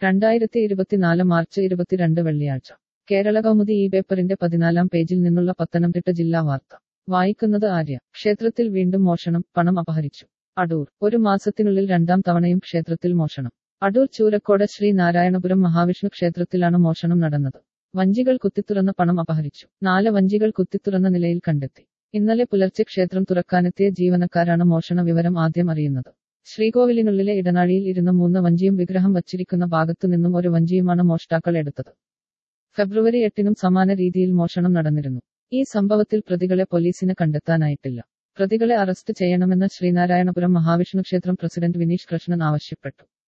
രണ്ടായിരത്തി ഇരുപത്തിനാല് മാർച്ച് ഇരുപത്തിരണ്ട് വെള്ളിയാഴ്ച കേരള കൗമുദി ഈ പേപ്പറിന്റെ പതിനാലാം പേജിൽ നിന്നുള്ള പത്തനംതിട്ട ജില്ലാ വാർത്ത വായിക്കുന്നത് ആര്യ ക്ഷേത്രത്തിൽ വീണ്ടും മോഷണം പണം അപഹരിച്ചു അടൂർ ഒരു മാസത്തിനുള്ളിൽ രണ്ടാം തവണയും ക്ഷേത്രത്തിൽ മോഷണം അടൂർ ചൂരക്കോട് ശ്രീ നാരായണപുരം മഹാവിഷ്ണു ക്ഷേത്രത്തിലാണ് മോഷണം നടന്നത് വഞ്ചികൾ കുത്തിത്തുറന്ന പണം അപഹരിച്ചു നാല് വഞ്ചികൾ കുത്തിത്തുറന്ന നിലയിൽ കണ്ടെത്തി ഇന്നലെ പുലർച്ചെ ക്ഷേത്രം തുറക്കാനെത്തിയ ജീവനക്കാരാണ് മോഷണ വിവരം ആദ്യം അറിയുന്നത് ശ്രീകോവിലിനുള്ളിലെ ഇടനാഴിയിൽ ഇരുന്ന മൂന്ന് വഞ്ചിയും വിഗ്രഹം വച്ചിരിക്കുന്ന ഭാഗത്തു നിന്നും ഒരു വഞ്ചിയുമാണ് മോഷ്ടാക്കൾ എടുത്തത് ഫെബ്രുവരി എട്ടിനും സമാന രീതിയിൽ മോഷണം നടന്നിരുന്നു ഈ സംഭവത്തിൽ പ്രതികളെ പോലീസിന് കണ്ടെത്താനായിട്ടില്ല പ്രതികളെ അറസ്റ്റ് ചെയ്യണമെന്ന് ശ്രീനാരായണപുരം മഹാവിഷ്ണു ക്ഷേത്രം പ്രസിഡന്റ് വിനീഷ് കൃഷ്ണൻ ആവശ്യപ്പെട്ടു